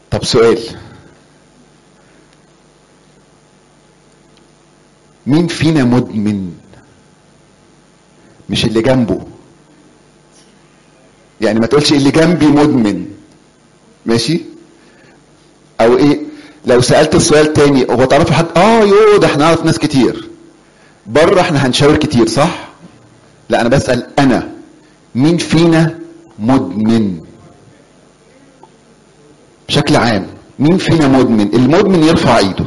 طب سؤال مين فينا مدمن مش اللي جنبه يعني ما تقولش اللي جنبي مدمن ماشي او ايه لو سالت السؤال تاني هو تعرفوا حد اه يو ده احنا نعرف ناس كتير بره احنا هنشاور كتير صح لا انا بسال انا مين فينا مدمن بشكل عام مين فينا مدمن المدمن يرفع ايده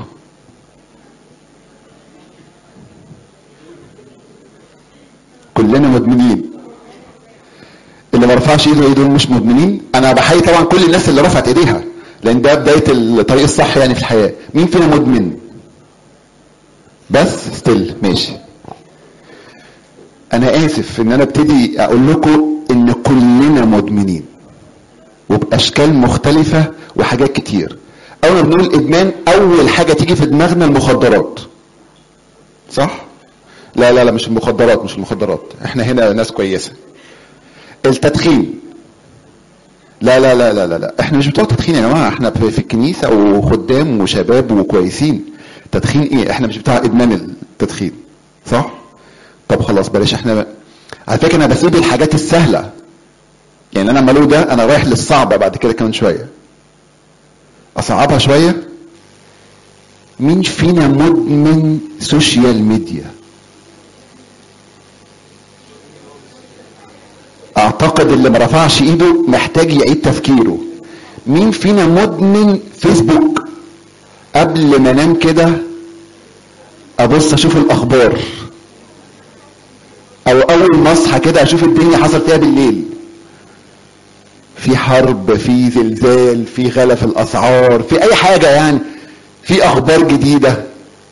كلنا مدمنين اللي ما رفعش ايده ايه دول مش مدمنين انا بحيي طبعا كل الناس اللي رفعت ايديها لان ده بدايه الطريق الصح يعني في الحياه مين فينا مدمن بس ستيل ماشي انا اسف ان انا ابتدي اقول لكم ان كلنا مدمنين وباشكال مختلفه وحاجات كتير اول ما بنقول ادمان اول حاجه تيجي في دماغنا المخدرات صح لا لا لا مش المخدرات مش المخدرات احنا هنا ناس كويسه التدخين لا لا لا لا لا, لا. احنا مش بتوع تدخين يا جماعه احنا في في الكنيسه وخدام وشباب وكويسين تدخين ايه احنا مش بتاع ادمان التدخين صح طب خلاص بلاش احنا على فكره انا بسيب الحاجات السهله يعني انا مالو ده انا رايح للصعبه بعد كده كمان شويه اصعبها شويه مين فينا مدمن سوشيال ميديا اعتقد اللي ما رفعش ايده محتاج يعيد تفكيره مين فينا مدمن فيسبوك قبل ما انام كده ابص اشوف الاخبار او اول ما اصحى كده اشوف الدنيا حصل فيها بالليل في حرب في زلزال في غلا في الاسعار في اي حاجه يعني في اخبار جديده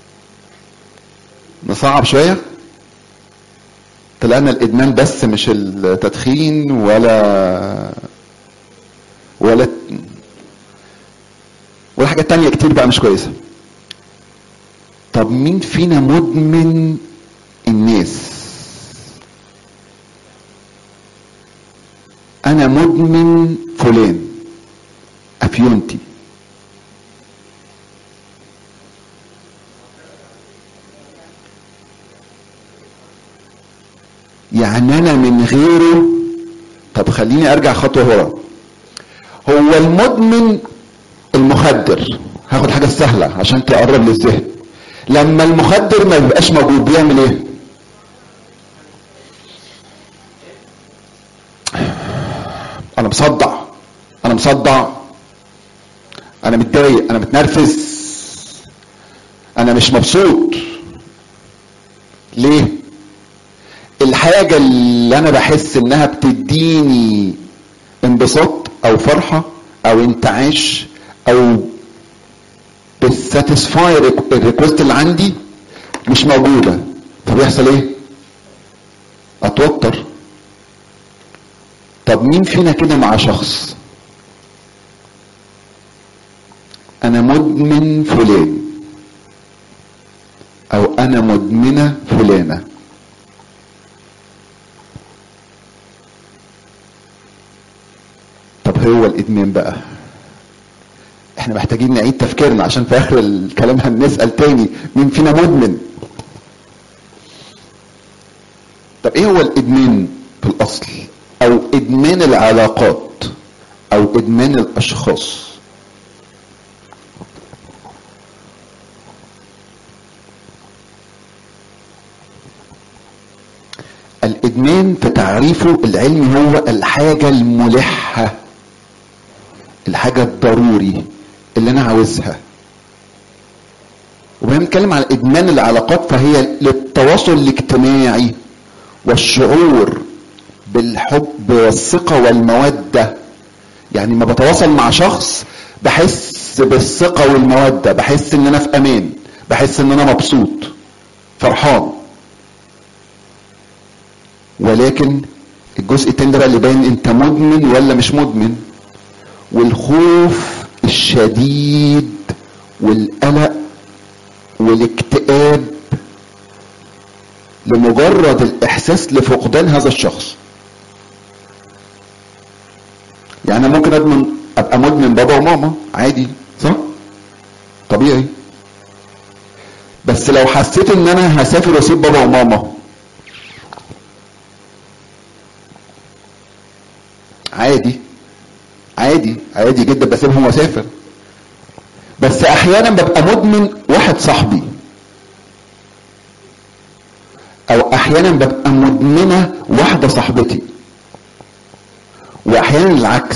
نصعب شويه طلعنا الادمان بس مش التدخين ولا ولا ولا حاجات تانية كتير بقى مش كويسة طب مين فينا مدمن الناس انا مدمن فلان افيونتي يعني انا من غيره طب خليني ارجع خطوه ورا هو المدمن المخدر هاخد حاجه سهله عشان تقرب للذهن لما المخدر ما بيبقاش موجود بيعمل ايه انا مصدع انا مصدع انا متضايق انا متنرفز انا مش مبسوط ليه الحاجة اللي أنا بحس إنها بتديني انبساط أو فرحة أو انتعاش أو بتساتسفاي الريكوست اللي عندي مش موجودة فبيحصل إيه؟ أتوتر طب مين فينا كده مع شخص؟ أنا مدمن فلان أو أنا مدمنة فلانة طب هو الادمان بقى احنا محتاجين نعيد تفكيرنا عشان في اخر الكلام هنسال تاني مين فينا مدمن طب ايه هو الادمان في الاصل او ادمان العلاقات او ادمان الاشخاص الادمان في تعريفه العلمي هو الحاجه الملحه الحاجه الضروري اللي انا عاوزها وبنتكلم على ادمان العلاقات فهي للتواصل الاجتماعي والشعور بالحب والثقه والموده يعني ما بتواصل مع شخص بحس بالثقه والموده بحس ان انا في امان بحس ان انا مبسوط فرحان ولكن الجزء التاني ده بقى اللي باين انت مدمن ولا مش مدمن والخوف الشديد والقلق والاكتئاب لمجرد الاحساس لفقدان هذا الشخص يعني انا ممكن ادمن ابقى مدمن بابا وماما عادي صح طبيعي بس لو حسيت ان انا هسافر واسيب بابا وماما عادي عادي عادي جدا بسيبهم واسافر بس احيانا ببقى مدمن واحد صاحبي او احيانا ببقى مدمنه واحده صاحبتي واحيانا العكس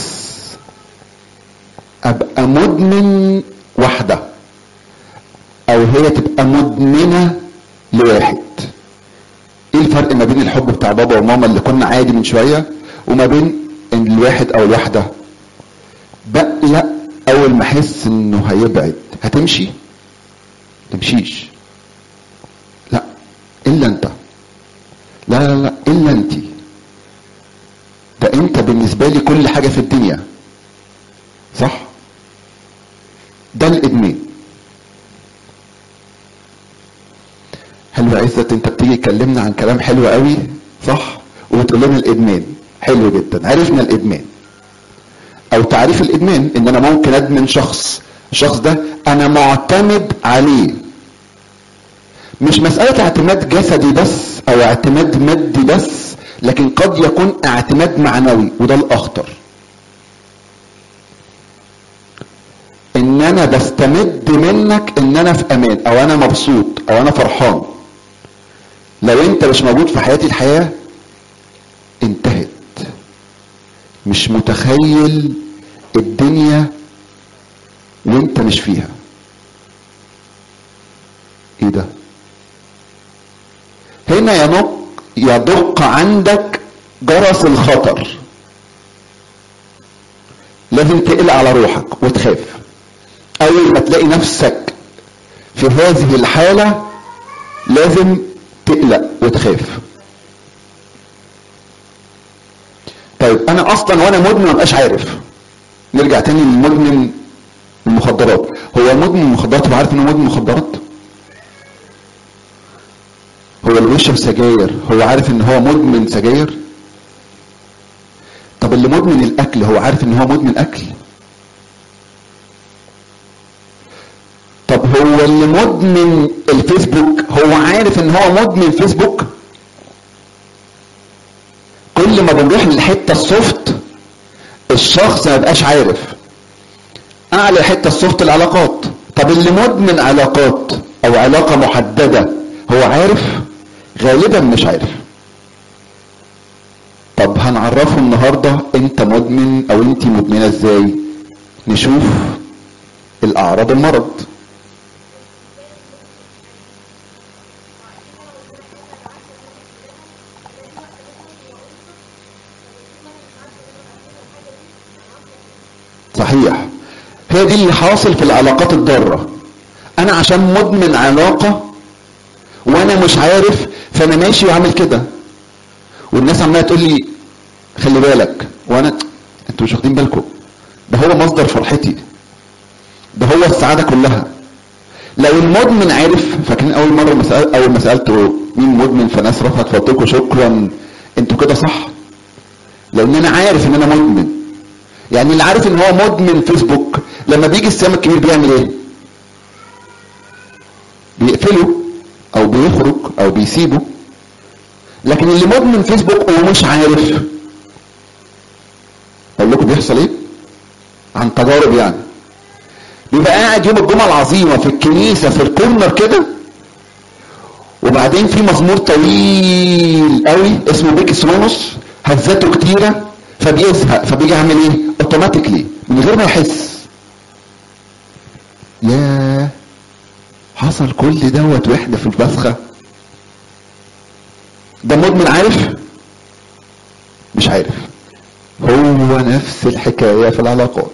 ابقى مدمن واحده او هي تبقى مدمنه لواحد ايه الفرق ما بين الحب بتاع بابا وماما اللي كنا عادي من شويه وما بين ان الواحد او الواحده بقلق اول ما احس انه هيبعد هتمشي تمشيش لا الا انت لا لا لا الا انت ده انت بالنسبه لي كل حاجه في الدنيا صح ده الادمان حلو عزت انت بتيجي تكلمنا عن كلام حلو قوي صح وبتقول لنا الادمان حلو جدا عرفنا الادمان او تعريف الادمان ان انا ممكن ادمن شخص الشخص ده انا معتمد عليه مش مسألة اعتماد جسدي بس او اعتماد مادي بس لكن قد يكون اعتماد معنوي وده الاخطر ان انا بستمد منك ان انا في امان او انا مبسوط او انا فرحان لو انت مش موجود في حياتي الحياة انتهت مش متخيل الدنيا وانت مش فيها ايه ده هنا ينق يدق عندك جرس الخطر لازم تقلق على روحك وتخاف اول ما تلاقي نفسك في هذه الحالة لازم تقلق وتخاف طيب انا اصلا وانا مدمن مبقاش عارف نرجع تاني للمدمن المخدرات هو مدمن المخدرات هو عارف انه مدمن مخدرات هو اللي بيشرب سجاير هو عارف ان هو مدمن سجاير طب اللي مدمن الاكل هو عارف ان هو مدمن اكل طب هو اللي مدمن الفيسبوك هو عارف ان هو مدمن فيسبوك كل ما بنروح للحته السوفت الشخص ما يبقاش عارف اعلى حته السوفت العلاقات طب اللي مدمن علاقات او علاقه محدده هو عارف غالبا مش عارف طب هنعرفه النهارده انت مدمن او انت مدمنه ازاي نشوف الاعراض المرض صحيح هي دي اللي حاصل في العلاقات الضارة انا عشان مدمن علاقة وانا مش عارف فانا ماشي وعامل كده والناس عماله تقول لي خلي بالك وانا انتوا مش واخدين بالكم ده هو مصدر فرحتي ده هو السعادة كلها لو المدمن عرف فاكرين اول مرة مسأل اول ما سألته مين مدمن فناس رفعت فقلت شكرا انتوا كده صح لان انا عارف ان انا مدمن يعني اللي عارف ان هو مدمن فيسبوك لما بيجي السام الكبير بيعمل ايه بيقفله او بيخرج او بيسيبه لكن اللي مدمن فيسبوك ومش عارف اقول لكم بيحصل ايه عن تجارب يعني بيبقى قاعد يوم الجمعه العظيمه في الكنيسه في الكورنر كده وبعدين في مزمور طويل قوي اسمه بيكسمونوس هزاته كتيره فبيزهق فبيجي يعمل ايه اوتوماتيكلي من غير ما يحس يا حصل كل دوت واحنا في البسخه ده مدمن عارف مش عارف هو نفس الحكايه في العلاقات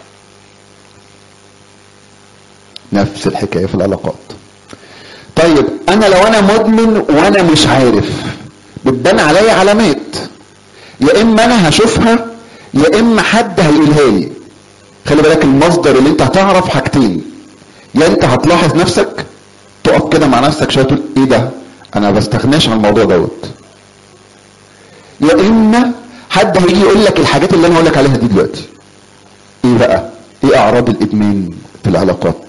نفس الحكايه في العلاقات طيب انا لو انا مدمن وانا مش عارف بتبان عليا علامات يا اما انا هشوفها يا اما حد هيقولها لي خلي بالك المصدر اللي انت هتعرف حاجتين يا انت هتلاحظ نفسك تقف كده مع نفسك شويه تقول ايه ده انا ما بستغناش عن الموضوع دوت يا اما حد هيجي يقول لك الحاجات اللي انا هقول لك عليها دي دلوقتي ايه بقى ايه اعراض الادمان في العلاقات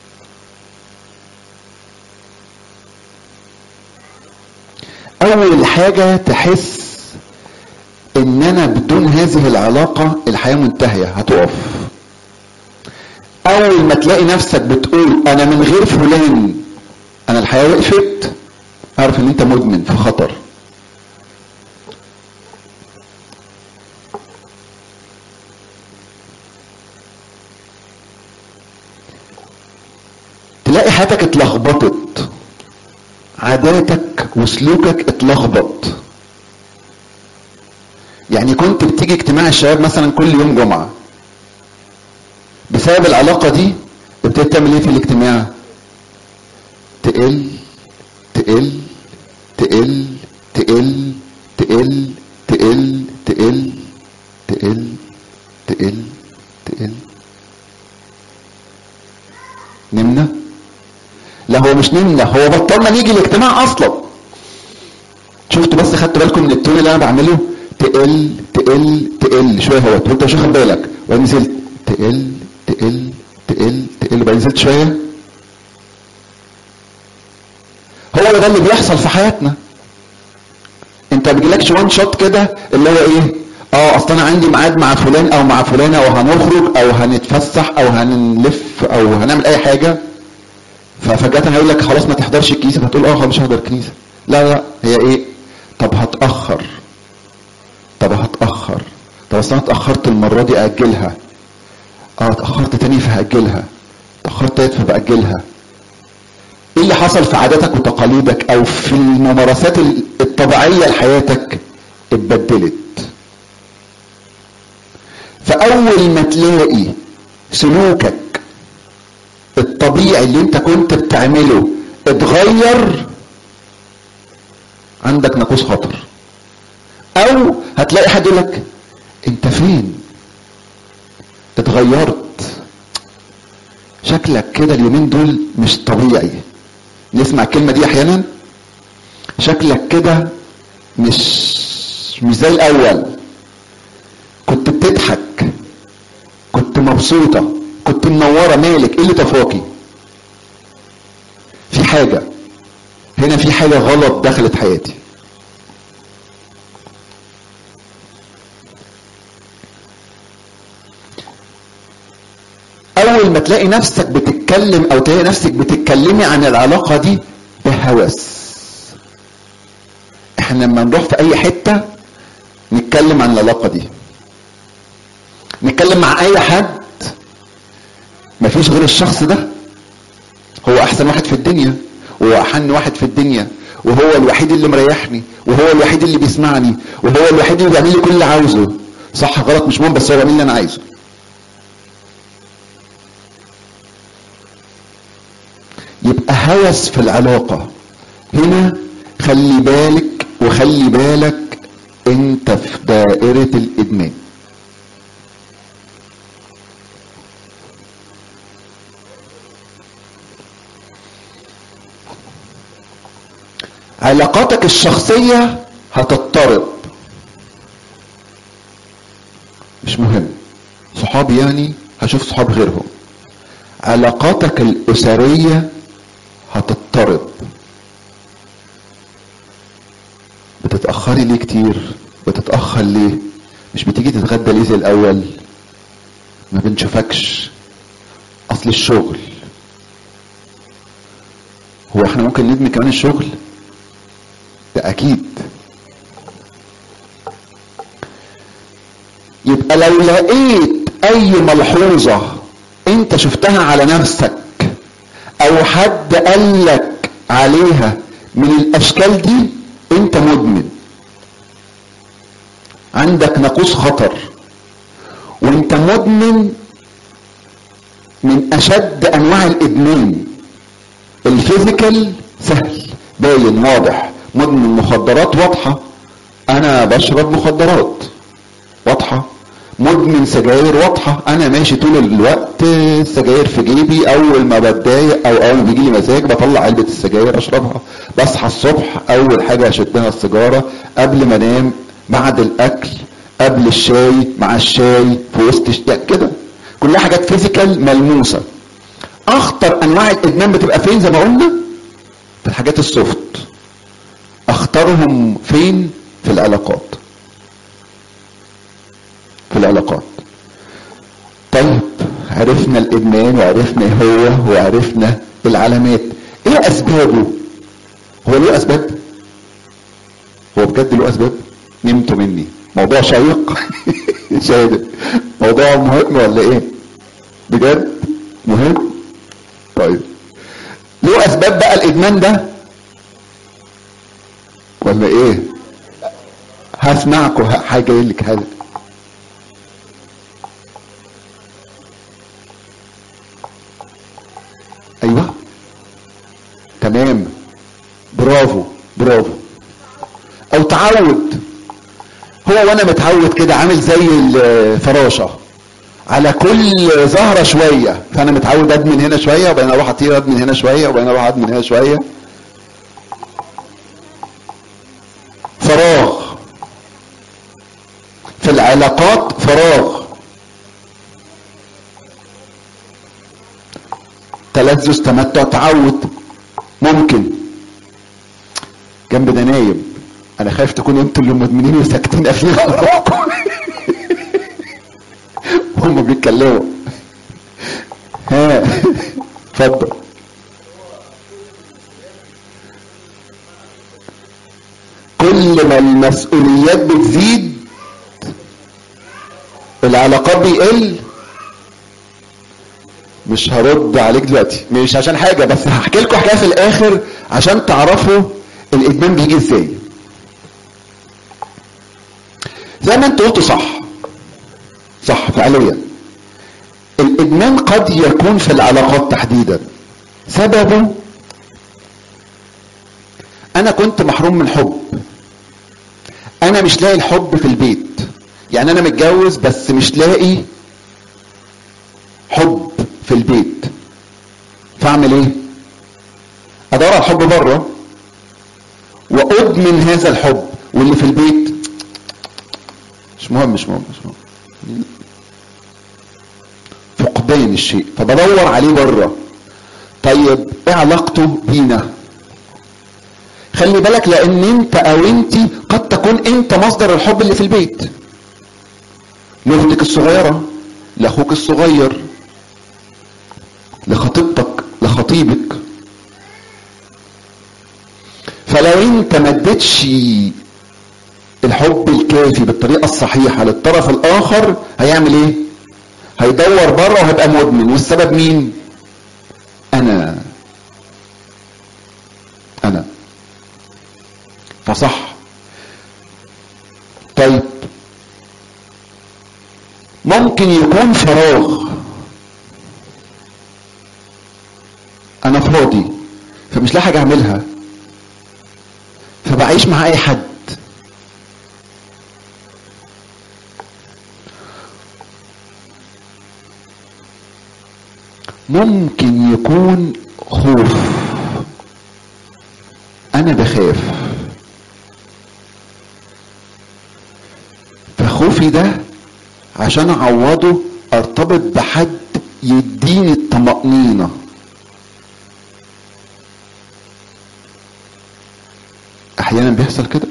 اول حاجة تحس ان انا بدون هذه العلاقة الحياة منتهية هتقف اول ما تلاقي نفسك بتقول انا من غير فلان انا الحياة وقفت اعرف ان انت مدمن في خطر تلاقي حياتك اتلخبطت عاداتك وسلوكك اتلخبط يعني كنت بتيجي اجتماع الشباب مثلا كل يوم جمعة بسبب العلاقة دي ابتديت تعمل ايه في الاجتماع تقل تقل تقل تقل تقل تقل تقل تقل تقل تقل نمنا لا هو مش نمنا هو بطلنا نيجي الاجتماع اصلا شفتوا بس خدتوا بالكم من التون اللي انا بعمله تقل تقل تقل شويه اهوت وانت مش واخد بالك وبعدين نزلت تقل تقل تقل تقل وبعدين نزلت شويه هو ده اللي بيحصل في حياتنا انت بيجيلكش وان شوت كده اللي هو ايه اه اصل انا عندي ميعاد مع فلان او مع فلانه او هنخرج او هنتفسح او هنلف او هنعمل اي حاجه ففجاه هيقول لك خلاص ما تحضرش الكنيسه فتقول اه مش هحضر الكنيسه لا لا هي ايه طب هتاخر طب هتاخر طب اصل انا اتاخرت المره دي اجلها اه اتاخرت تاني فهاجلها اتاخرت تالت فباجلها ايه اللي حصل في عاداتك وتقاليدك او في الممارسات الطبيعيه لحياتك اتبدلت فاول ما تلاقي سلوكك الطبيعي اللي انت كنت بتعمله اتغير عندك ناقوس خطر او هتلاقي حد يقول لك انت فين اتغيرت شكلك كده اليومين دول مش طبيعي نسمع الكلمه دي احيانا شكلك كده مش مش زي الاول كنت بتضحك كنت مبسوطه كنت منوره مالك ايه اللي طفاكي في حاجه هنا في حاجه غلط دخلت حياتي اول ما تلاقي نفسك بتتكلم او تلاقي نفسك بتتكلمي عن العلاقه دي بهوس احنا لما نروح في اي حته نتكلم عن العلاقه دي نتكلم مع اي حد مفيش غير الشخص ده هو احسن واحد في الدنيا وهو احن واحد في الدنيا وهو الوحيد اللي مريحني وهو الوحيد اللي بيسمعني وهو الوحيد اللي بيعمل لي كل اللي عاوزه صح غلط مش مهم بس هو بيعمل اللي انا عايزه يبقى هوس في العلاقة هنا خلي بالك وخلي بالك انت في دائرة الادمان علاقاتك الشخصية هتضطرب مش مهم صحابي يعني هشوف صحاب غيرهم علاقاتك الأسرية هتضطرب بتتأخري ليه كتير بتتأخر ليه مش بتيجي تتغدى ليه زي الأول ما بنشوفكش أصل الشغل هو احنا ممكن ندمي كمان الشغل ده أكيد يبقى لو لقيت أي ملحوظة أنت شفتها على نفسك او حد قال لك عليها من الاشكال دي انت مدمن عندك ناقوس خطر وانت مدمن من اشد انواع الادمان الفيزيكال سهل باين واضح مدمن مخدرات واضحة انا بشرب مخدرات واضحة مدمن سجاير واضحة انا ماشي طول الوقت السجاير في جيبي اول ما بتضايق او اول ما بيجي لي مزاج بطلع علبة السجاير اشربها بصحى الصبح اول حاجة اشدها السيجارة قبل ما انام بعد الاكل قبل الشاي مع الشاي في وسط الشاي كده كلها حاجات فيزيكال ملموسه اخطر انواع الادمان بتبقى فين زي ما قلنا في الحاجات السوفت اخطرهم فين في العلاقات في العلاقات طيب عرفنا الادمان وعرفنا ايه هو وعرفنا العلامات ايه اسبابه هو له اسباب هو بجد له اسباب نمتوا مني موضوع شيق شاهد موضوع مهم ولا ايه بجد مهم طيب له اسباب بقى الادمان ده ولا ايه هسمعكم حاجه لك حاجه ايوه تمام برافو برافو او تعود هو وانا متعود كده عامل زي الفراشه على كل زهره شويه فانا متعود ادمن هنا شويه وبعدين اروح اطير ادمن هنا شويه وبعدين اروح ادمن هنا شويه فراغ في العلاقات فراغ تلذذ تمتع تعود ممكن جنب ده نايم انا خايف تكونوا انتوا اللي مدمنين وساكتين قافلين على روحكم وهم بيتكلموا ها اتفضل كل ما المسؤوليات بتزيد العلاقات بيقل مش هرد عليك دلوقتي مش عشان حاجه بس هحكي لكم حكايه في الاخر عشان تعرفوا الادمان بيجي ازاي زي ما انت قلت صح صح فعليا الادمان قد يكون في العلاقات تحديدا سببه انا كنت محروم من الحب انا مش لاقي الحب في البيت يعني انا متجوز بس مش لاقي حب في البيت فاعمل ايه ادور على الحب بره وادمن هذا الحب واللي في البيت مش مهم مش مهم مش مهم فقدان الشيء فبدور عليه بره طيب ايه علاقته بينا خلي بالك لان انت او انت قد تكون انت مصدر الحب اللي في البيت لاختك الصغيره لاخوك الصغير لخطيبتك لخطيبك فلو انت ما اديتش الحب الكافي بالطريقه الصحيحه للطرف الاخر هيعمل ايه هيدور بره وهيبقى مدمن والسبب مين انا انا فصح طيب ممكن يكون فراغ انا فاضي فمش لاقي حاجه اعملها فبعيش مع اي حد ممكن يكون خوف انا بخاف فخوفي ده عشان اعوضه ارتبط بحد يديني الطمأنينة احيانا بيحصل كده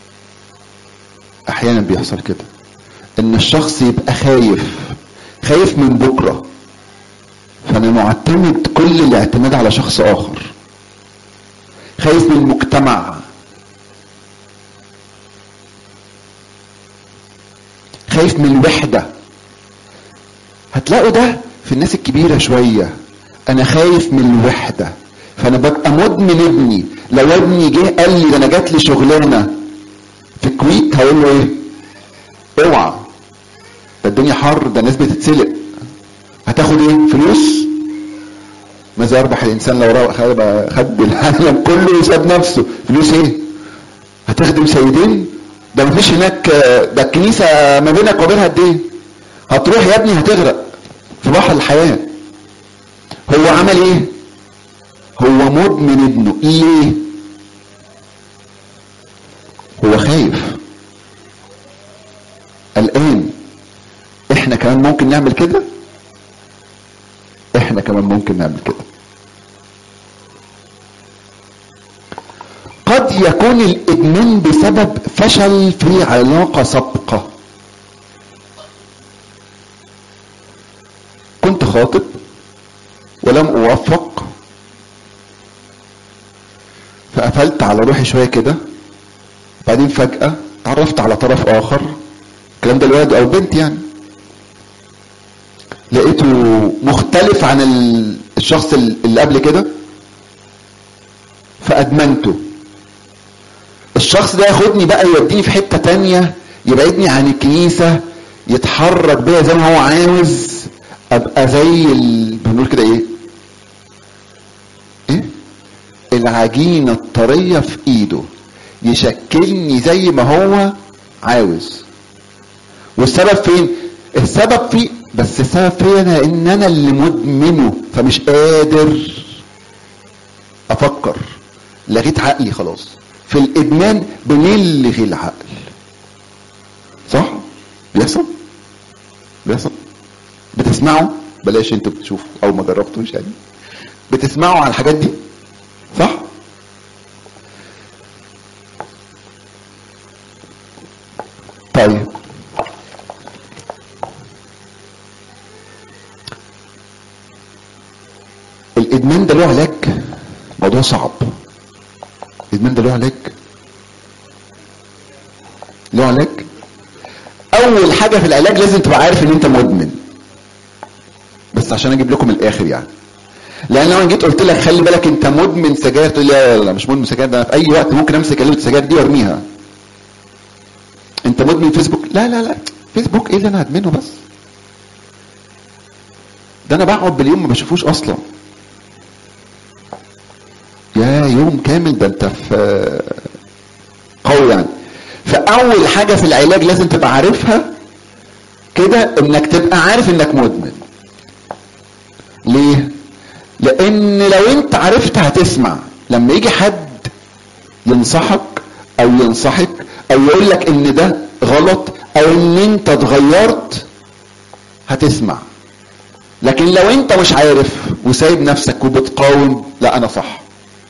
احيانا بيحصل كده ان الشخص يبقى خايف خايف من بكره فانا معتمد كل الاعتماد على شخص اخر خايف من المجتمع خايف من الوحدة هتلاقوا ده في الناس الكبيرة شوية انا خايف من الوحدة فانا ببقى مدمن ابني لو ابني جه قال لي ده انا جات لي شغلانة في الكويت هقول له ايه اوعى ده الدنيا حر ده الناس بتتسلق هتاخد ايه فلوس ماذا يربح الانسان لو خد العالم كله وساب نفسه فلوس ايه هتخدم سيدين ده مفيش هناك ده الكنيسه ما بينك وبينها قد ايه هتروح يا ابني هتغرق في بحر الحياه هو عمل ايه هو مدمن ابنه ليه هو خايف الان احنا كمان ممكن نعمل كده كمان ممكن نعمل كده قد يكون الادمان بسبب فشل في علاقه سابقه كنت خاطب ولم اوفق فقفلت على روحي شويه كده بعدين فجاه تعرفت على طرف اخر الكلام ده الولد او بنت يعني لقيته مختلف عن ال- الشخص اللي قبل كده فادمنته الشخص ده ياخدني بقى يوديني في حته تانية يبعدني عن الكنيسه يتحرك بيا زي ما هو عاوز ابقى زي ال... بنقول كده ايه ايه العجينه الطريه في ايده يشكلني زي ما هو عاوز والسبب فين السبب في بس السبب في انا ان انا اللي مدمنه فمش قادر افكر لغيت عقلي خلاص في الادمان بنلغي العقل صح بيحصل بيحصل بتسمعوا بلاش انتوا بتشوفوا او ما جربتوش يعني بتسمعوا على الحاجات دي صح طيب الادمان ده له علاج موضوع صعب الادمان ده له علاج له علاج اول حاجه في العلاج لازم تبقى عارف ان انت مدمن بس عشان اجيب لكم الاخر يعني لان لو انا جيت قلت لك خلي بالك انت مدمن سجاير تقول لي لا لا لا مش مدمن سجاير ده انا في اي وقت ممكن امسك علبه السجاير دي وارميها انت مدمن فيسبوك لا لا لا فيسبوك ايه اللي انا هدمنه بس ده انا بقعد باليوم ما بشوفوش اصلا يا يوم كامل ده انت في قوي يعني فاول حاجه في العلاج لازم تبقى عارفها كده انك تبقى عارف انك مدمن ليه لان لو انت عرفت هتسمع لما يجي حد ينصحك او ينصحك او يقول لك ان ده غلط او ان انت اتغيرت هتسمع لكن لو انت مش عارف وسايب نفسك وبتقاوم لا انا صح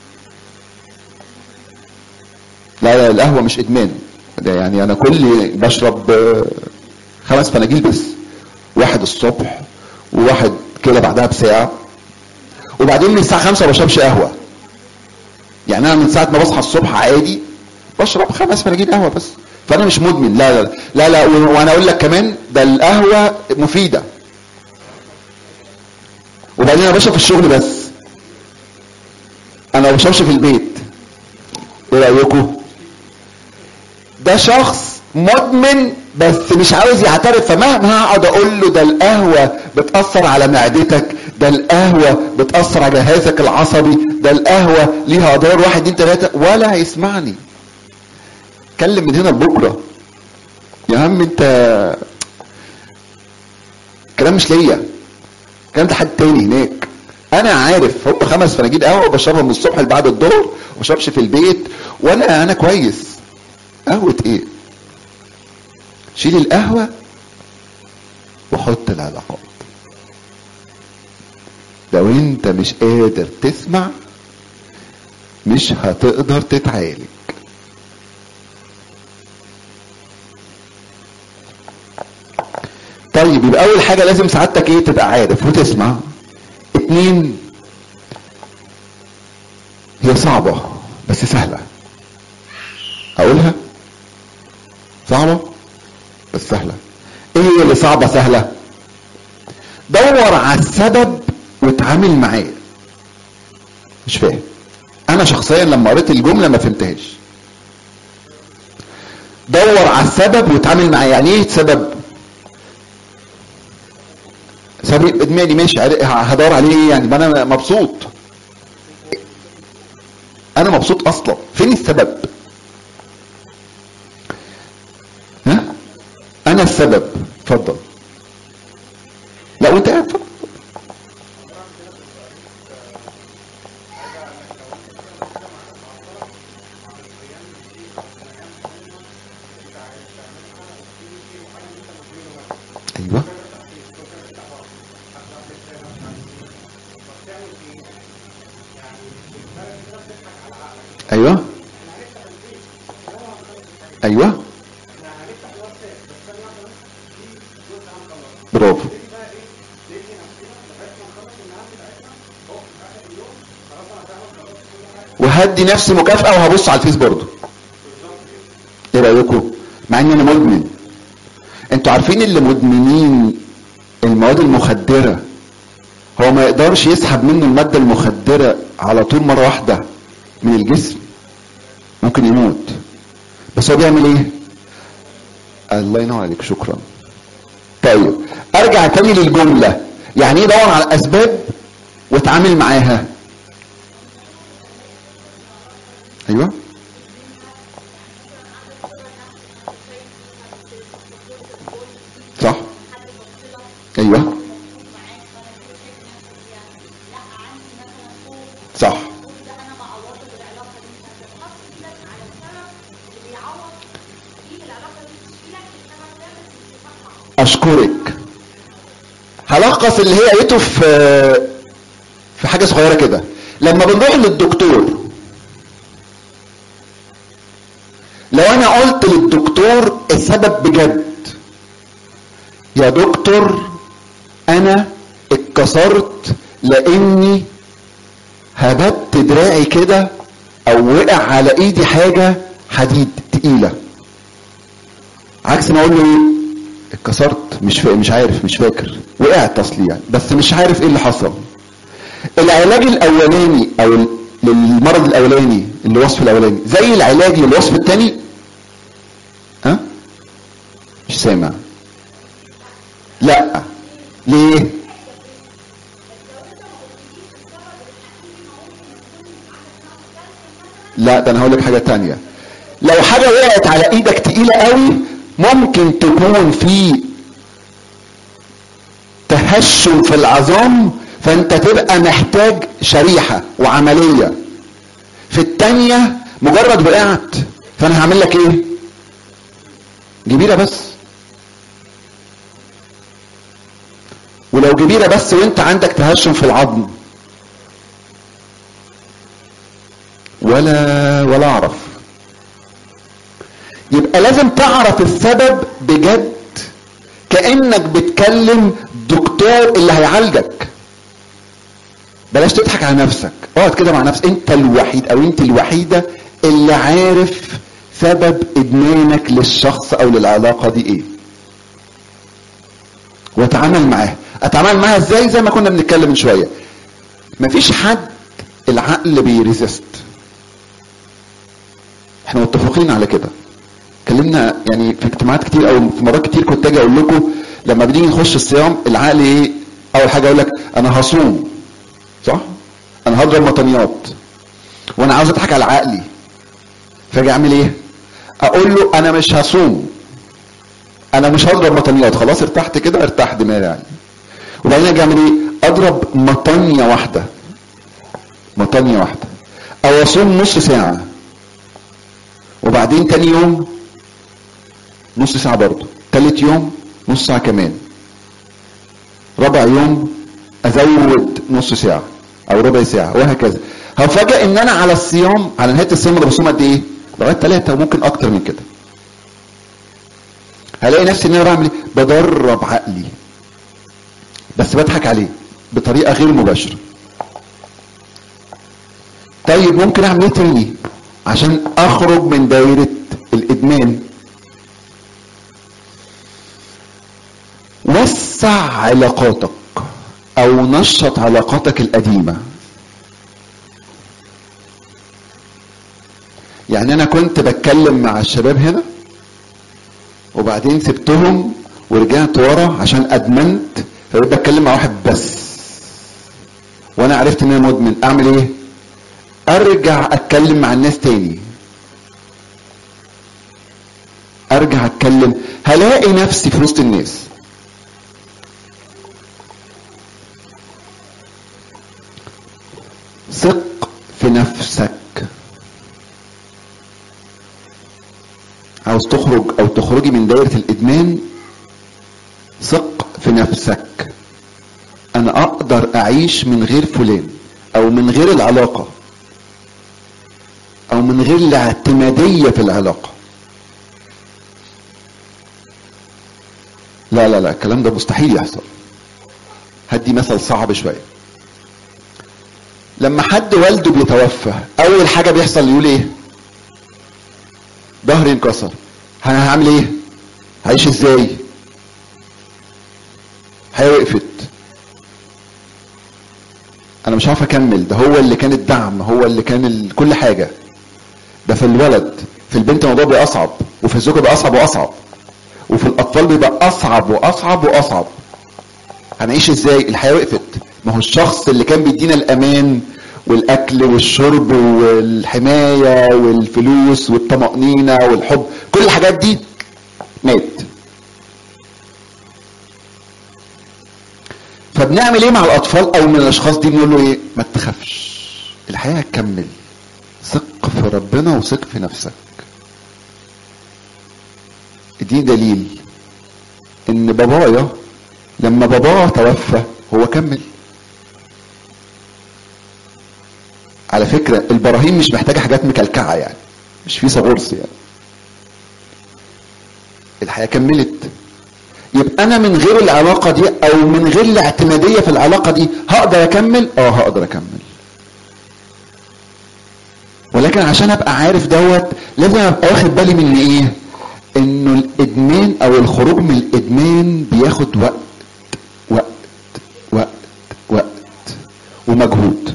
لا لا القهوه مش ادمان ده يعني انا كل بشرب آه، خمس فناجيل بس واحد الصبح وواحد كده بعدها بساعه وبعدين من الساعه 5 ما بشربش قهوه يعني انا من ساعه ما بصحى الصبح عادي بشرب خمس فناجيل قهوه بس فانا مش مدمن لا لا لا لا و- وانا اقول لك كمان ده القهوه مفيده وبعدين انا بشرب في الشغل بس انا ما بشربش في البيت ايه رايكم ده شخص مدمن بس مش عاوز يعترف فمهما هقعد اقول له ده القهوه بتاثر على معدتك ده القهوه بتاثر على جهازك العصبي ده القهوه ليها اضرار واحد اتنين تلاته ولا هيسمعني اتكلم من هنا لبكره يا عم انت الكلام مش ليا الكلام ده حد تاني هناك انا عارف هو خمس فناجيل قهوه بشربها من الصبح لبعد الظهر ما بشربش في البيت وانا انا كويس قهوه ايه شيل القهوه وحط العلاقات لو انت مش قادر تسمع مش هتقدر تتعالج طيب يبقى اول حاجه لازم سعادتك ايه تبقى عارف وتسمع اتنين هي صعبة بس سهلة اقولها صعبة بس سهلة ايه هي اللي صعبة سهلة دور على السبب واتعامل معاه مش فاهم انا شخصيا لما قريت الجملة ما فهمتهاش دور على السبب واتعامل معاه يعني ايه سبب سبب ادماني ماشي عر- هدور عليه ايه يعني ما انا مبسوط انا مبسوط اصلا فين السبب ها انا السبب اتفضل لا وانت قاعد اتفضل ايوه ايوه برافو وهدي نفسي مكافأة وهبص على الفيس برضه ايه رأيكم مع اني انا مدمن انتوا عارفين اللي مدمنين المواد المخدرة هو ما يقدرش يسحب منه المادة المخدرة على طول مرة واحدة من الجسم ممكن يموت بس هو بيعمل ايه الله ينور عليك شكرا طيب ارجع تاني للجملة يعني ايه دور على الاسباب واتعامل معاها ايوه صح ايوه صح اشكرك هلخص اللي هي قالته في في حاجه صغيره كده لما بنروح للدكتور لو انا قلت للدكتور السبب بجد يا دكتور انا اتكسرت لاني هبت دراعي كده او وقع على ايدي حاجه حديد تقيله عكس ما اقول له ايه اتكسرت مش فا... مش عارف مش فاكر وقعت اصلي يعني بس مش عارف ايه اللي حصل العلاج الاولاني او ال- للمرض الاولاني الوصف الاولاني زي العلاج للوصف الثاني ها مش سامع لا ليه لا ده انا هقول لك حاجه تانية لو حاجه وقعت على ايدك تقيله قوي ممكن تكون في تهشم في العظام فانت تبقى محتاج شريحه وعمليه في التانية مجرد وقعت فانا هعمل لك ايه جبيره بس ولو جبيره بس وانت عندك تهشم في العظم ولا ولا اعرف يبقى لازم تعرف السبب بجد كانك بتكلم دكتور اللي هيعالجك بلاش تضحك على نفسك اقعد كده مع نفسك انت الوحيد او انت الوحيده اللي عارف سبب ادمانك للشخص او للعلاقه دي ايه واتعامل معاها اتعامل معاها ازاي زي ما كنا بنتكلم من شويه مفيش حد العقل بيريزست احنا متفقين على كده اتكلمنا يعني في اجتماعات كتير او في مرات كتير كنت اجي اقول لكم لما بنيجي نخش الصيام العقل ايه اول حاجه اقول لك انا هصوم صح انا هضرب مطنيات وانا عاوز اضحك على عقلي فاجي اعمل ايه اقول له انا مش هصوم انا مش هضرب مطنيات خلاص ارتحت كده ارتاح دماغي يعني وبعدين اجي اعمل ايه اضرب مطنيه واحده مطنيه واحده او اصوم نص ساعه وبعدين تاني يوم نص ساعة برضه تالت يوم نص ساعة كمان رابع يوم ازود نص ساعة او ربع ساعة وهكذا هفاجئ ان انا على الصيام على نهاية الصيام انا بصوم قد ايه لغاية ثلاثة وممكن اكتر من كده هلاقي نفسي ان انا بعمل ايه بدرب عقلي بس بضحك عليه بطريقة غير مباشرة طيب ممكن اعمل ايه تاني عشان اخرج من دايرة الادمان وسع علاقاتك او نشط علاقاتك القديمة يعني انا كنت بتكلم مع الشباب هنا وبعدين سبتهم ورجعت ورا عشان ادمنت فبقيت بتكلم مع واحد بس وانا عرفت ان انا مدمن اعمل ايه ارجع اتكلم مع الناس تاني ارجع اتكلم هلاقي نفسي في وسط الناس ثق في نفسك عاوز تخرج او تخرجي من دايرة الادمان ثق في نفسك انا اقدر اعيش من غير فلان او من غير العلاقة او من غير الاعتمادية في العلاقة لا لا لا الكلام ده مستحيل يحصل هدي مثل صعب شويه لما حد والده بيتوفى اول حاجه بيحصل يقول ايه ظهري انكسر انا هعمل ايه هعيش ازاي الحياه وقفت انا مش عارف اكمل ده هو اللي كان الدعم هو اللي كان ال... كل حاجه ده في الولد في البنت الموضوع بيبقى اصعب وفي الزوجه بيبقى اصعب واصعب وفي الاطفال بيبقى اصعب واصعب واصعب هنعيش ازاي الحياه وقفت ما هو الشخص اللي كان بيدينا الامان والاكل والشرب والحمايه والفلوس والطمانينه والحب كل الحاجات دي مات فبنعمل ايه مع الاطفال او من الاشخاص دي بنقول له ايه ما تخافش الحياه هتكمل ثق في ربنا وثق في نفسك دي دليل ان بابايا لما باباه توفى هو كمل على فكرة البراهين مش محتاجة حاجات مكلكعة يعني مش في صغرس يعني الحياة كملت يبقى انا من غير العلاقة دي او من غير الاعتمادية في العلاقة دي هقدر اكمل اه هقدر اكمل ولكن عشان ابقى عارف دوت لازم ابقى واخد بالي من ايه انه الادمان او الخروج من الادمان بياخد وقت وقت وقت وقت ومجهود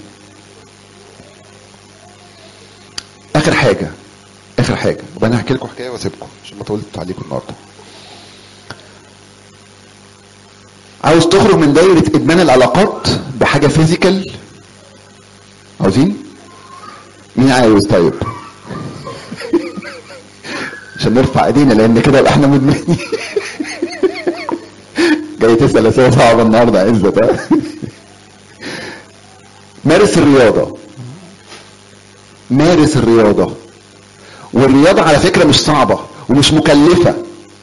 اخر حاجه اخر حاجه وبقى انا هحكي لكم حكايه واسيبكم عشان ما طولت عليكم النهارده عاوز تخرج من دايره ادمان العلاقات بحاجه فيزيكال عاوزين مين عاوز طيب عشان نرفع ايدينا لان كده يبقى احنا مدمنين جاي تسال اسئله صعبه النهارده يا عزت ها؟ مارس الرياضه مارس الرياضه والرياضه على فكره مش صعبه ومش مكلفه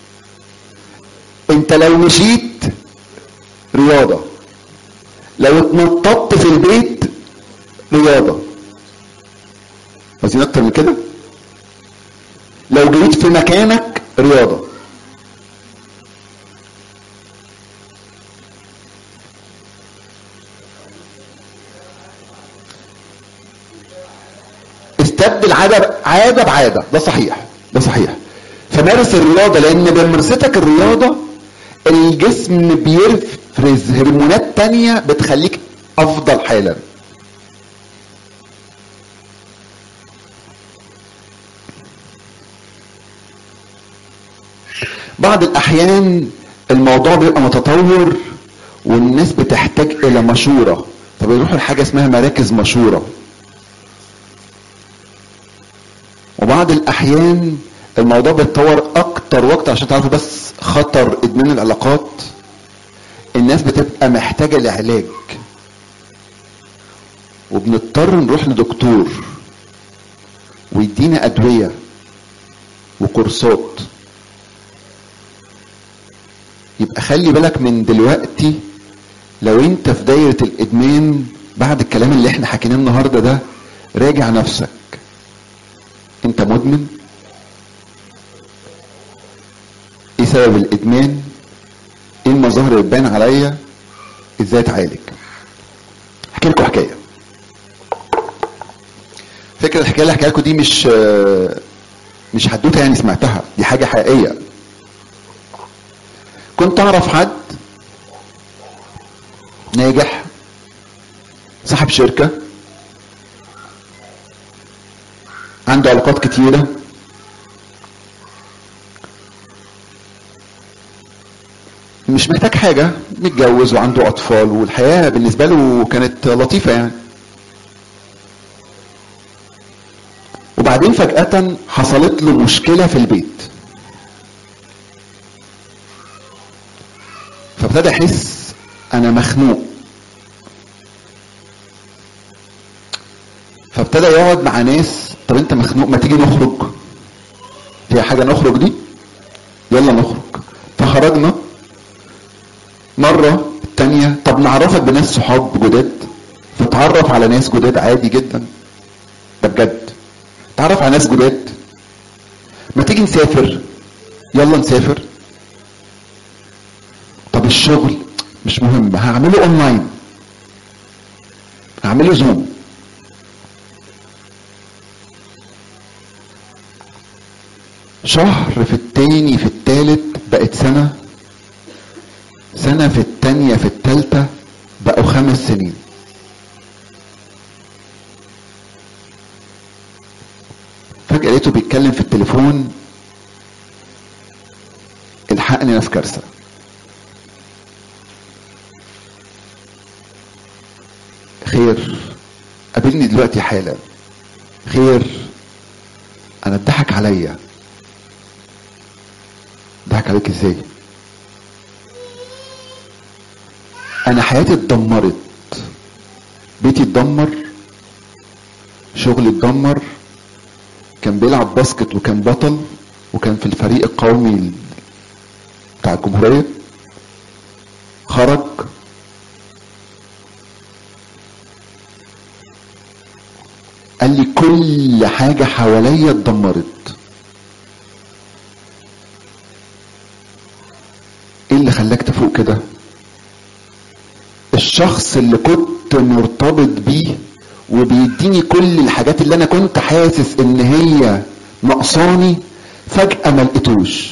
انت لو مشيت رياضه لو اتنططت في البيت رياضه عايزين اكتر من كده لو جريت في مكانك رياضه استبدل عاده عاده بعاده ده صحيح ده صحيح فمارس الرياضه لان بممارستك الرياضه الجسم بيفرز هرمونات تانية بتخليك افضل حالا بعض الاحيان الموضوع بيبقى متطور والناس بتحتاج الى مشوره فبيروحوا لحاجه اسمها مراكز مشوره وبعض الاحيان الموضوع بيتطور اكتر واكتر عشان تعرفوا بس خطر ادمان العلاقات الناس بتبقى محتاجه لعلاج وبنضطر نروح لدكتور ويدينا ادويه وكورسات يبقى خلي بالك من دلوقتي لو انت في دايره الادمان بعد الكلام اللي احنا حكيناه النهارده ده راجع نفسك انت مدمن ايه سبب الادمان ايه المظاهر اللي بتبان عليا ازاي اتعالج احكي لكم حكايه فكره الحكايه اللي احكيها لكم دي مش مش حدوته يعني سمعتها دي حاجه حقيقيه كنت اعرف حد ناجح صاحب شركه عنده علاقات كتيره مش محتاج حاجه متجوز وعنده اطفال والحياه بالنسبه له كانت لطيفه يعني وبعدين فجاه حصلت له مشكله في البيت فابتدى يحس انا مخنوق فابتدى يقعد مع ناس طب انت مخنوق ما تيجي نخرج فيها حاجه نخرج دي يلا نخرج فخرجنا مرة التانية طب نعرفك بناس صحاب جداد فتعرف على ناس جداد عادي جدا ده بجد تعرف على ناس جداد ما تيجي نسافر يلا نسافر الشغل مش مهم هعمله اونلاين هعمله زوم شهر في التاني في التالت بقت سنة سنة في التانية في التالتة بقوا خمس سنين فجأة لقيته بيتكلم في التليفون الحقني انا في كارثة خير قابلني دلوقتي حالا خير انا اتضحك عليا ضحك عليك ازاي انا حياتي اتدمرت بيتي اتدمر شغلي اتدمر كان بيلعب باسكت وكان بطل وكان في الفريق القومي بتاع الجمهورية خرج قال لي كل حاجة حواليا اتدمرت ايه اللي خلاك تفوق كده الشخص اللي كنت مرتبط بيه وبيديني كل الحاجات اللي انا كنت حاسس ان هي نقصاني فجأة ما لقيتوش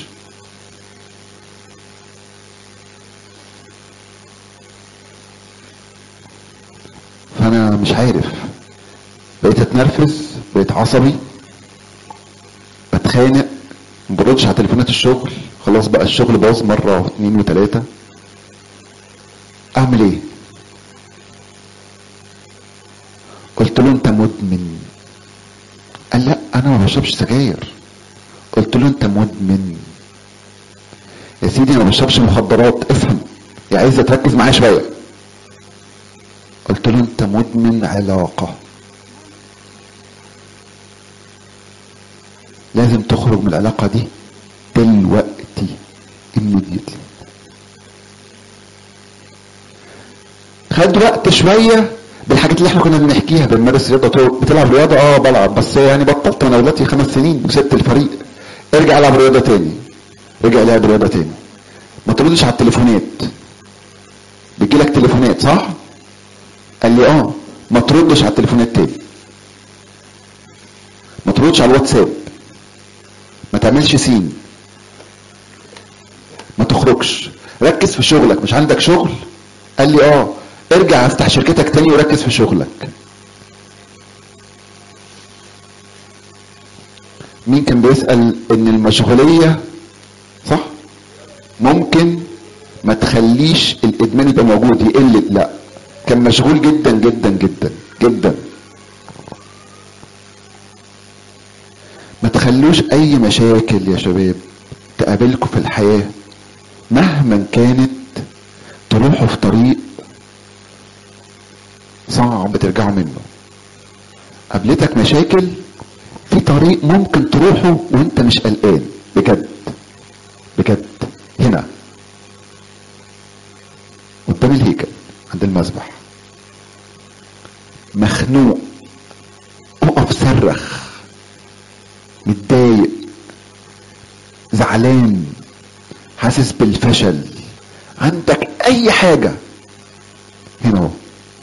فانا مش عارف بقيت اتنرفز بقيت عصبي بتخانق ما بردش على تليفونات الشغل خلاص بقى الشغل باظ مره واثنين وثلاثه اعمل ايه قلت له انت مدمن قال لا انا ما بشربش سجاير قلت له انت مدمن يا سيدي انا ما بشربش مخدرات افهم يا عايز تركز معايا شويه قلت له انت مدمن علاقه لازم تخرج من العلاقه دي دلوقتي immediately خد وقت شويه بالحاجات اللي احنا كنا بنحكيها بنمارس رياضه بتلعب رياضه اه بلعب بس يعني بطلت وانا دلوقتي خمس سنين وسبت الفريق ارجع العب رياضه تاني رجع لعب رياضه تاني ما تردش على التليفونات بيجيلك تليفونات صح قال لي اه ما تردش على التليفونات تاني ما تردش على الواتساب ما تعملش سين ما تخرجش ركز في شغلك مش عندك شغل قال لي اه ارجع افتح شركتك تاني وركز في شغلك مين كان بيسأل ان المشغولية صح ممكن ما تخليش الادمان يبقى موجود يقل لا كان مشغول جدا جدا جدا جدا ما تخلوش اي مشاكل يا شباب تقابلكم في الحياة مهما كانت تروحوا في طريق صعب ترجعوا منه قابلتك مشاكل في طريق ممكن تروحه وانت مش قلقان بجد بجد هنا قدام الهيكل عند المذبح مخنوق اقف صرخ متضايق زعلان حاسس بالفشل عندك اي حاجة هنا اهو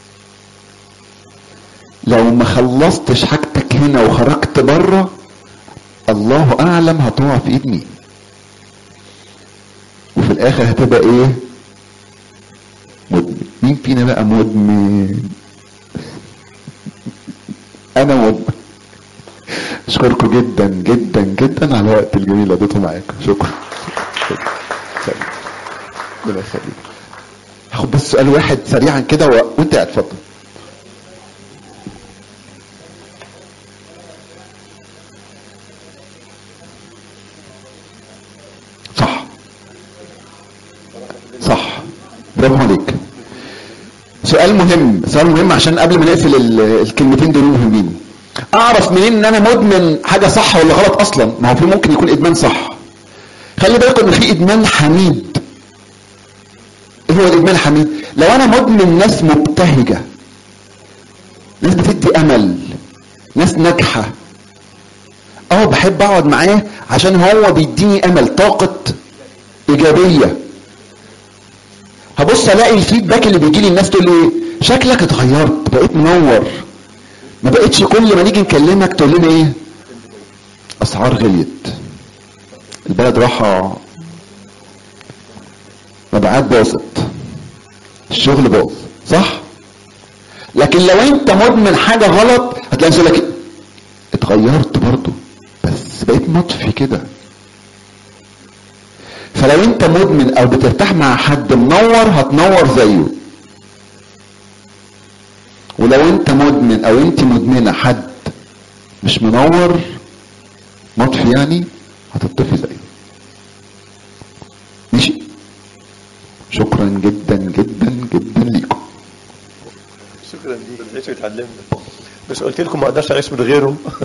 لو ما خلصتش حاجتك هنا وخرجت بره الله اعلم هتقع في ايد مين وفي الاخر هتبقى ايه مدمن مين فينا بقى مدمن انا مدمن اشكركم جدا جدا جدا على الوقت الجميل اللي قضيته معاكم شكرا شكرا ربنا يخليك هاخد بس سؤال واحد سريعا كده و... وانت قاعد اتفضل صح صح برافو عليك سؤال مهم سؤال مهم عشان قبل ما نقفل ال- الكلمتين دول مهمين اعرف منين ان انا مدمن حاجه صح ولا غلط اصلا ما هو في ممكن يكون ادمان صح خلي بالكم ان في ادمان حميد ايه هو الادمان الحميد لو انا مدمن ناس مبتهجه ناس بتدي امل ناس ناجحه اه بحب اقعد معاه عشان هو بيديني امل طاقه ايجابيه هبص الاقي الفيدباك اللي بيجي لي الناس تقول لي ايه شكلك اتغيرت بقيت منور ما بقتش كل ما نيجي نكلمك تقول لنا ايه اسعار غليت البلد راحة مبيعات باظت الشغل باظ صح لكن لو انت مدمن حاجة غلط هتلاقي نفسك لك اتغيرت برضو بس بقيت مطفي كده فلو انت مدمن او بترتاح مع حد منور هتنور زيه ولو انت مدمن او انت مدمنه حد مش منور مطفي يعني هتطفي زيه ماشي شكرا جدا جدا جدا ليكم شكرا ليك عيش وتعلمنا بس قلت لكم ما اقدرش اعيش من غيره